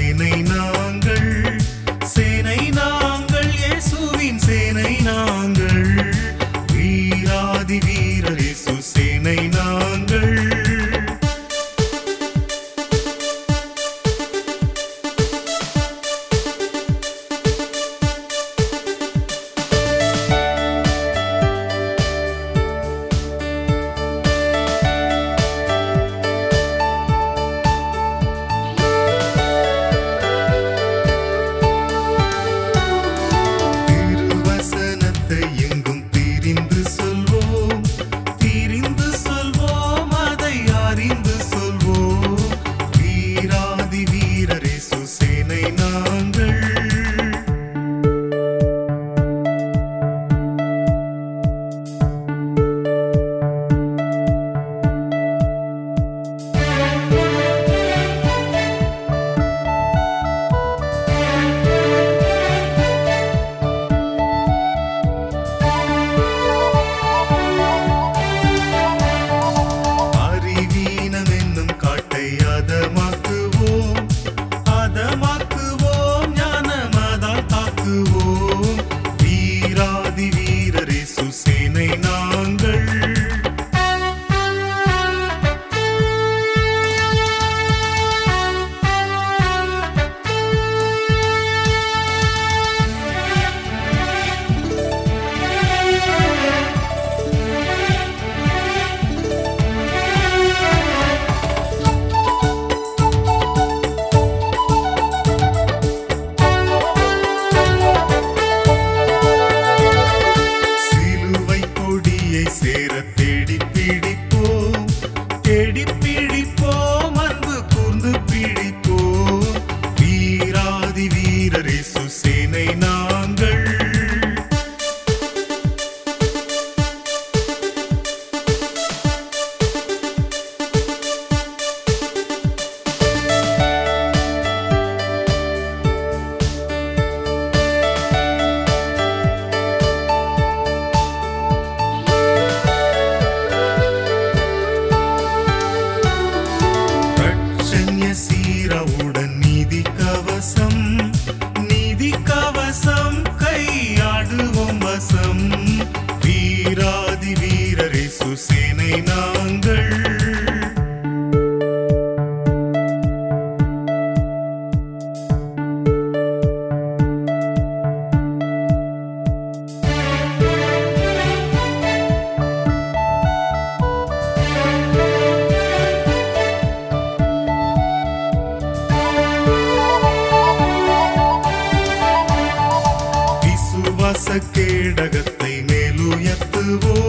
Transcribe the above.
சேனை நாங்கள் சேனை நாங்கள் இயேசுவின் சேனை நாங்கள் வீராதி வீரர் இயேசு சேனை நாங்கள் திருவசனத்தை எங்கும் திரிந்து சொல்வோம் திரிந்து சொல்வோம் அதை அறிந்து சொல்வோம் வீராதி வீரரே சுசேனை நாங்கள் அறிவீனம் என்னும் காட்டை அதமாக்குவோம் அதமாக்குவோம் ஞானமதால் தாக்குவோம் வீராதி வீரரே சுசேனை நாங்கள் சிலுவை கொடியை சேர தேடி பிடிப்போம் தேடி பிடிப்போம் அன்பு கூர்ந்து பிடிப்போம் வீராதி வீரரே சுசேனை நாங்கள் ரட்சண்ய சீரவுடன் நீதி கவசம் நீதி கவசம் கையாடுவோம் வசம் வீராதி வீரரே சுசேனை நாங்கள் விசுவாச கேடகத்தை மேலுயர்த்துவோம்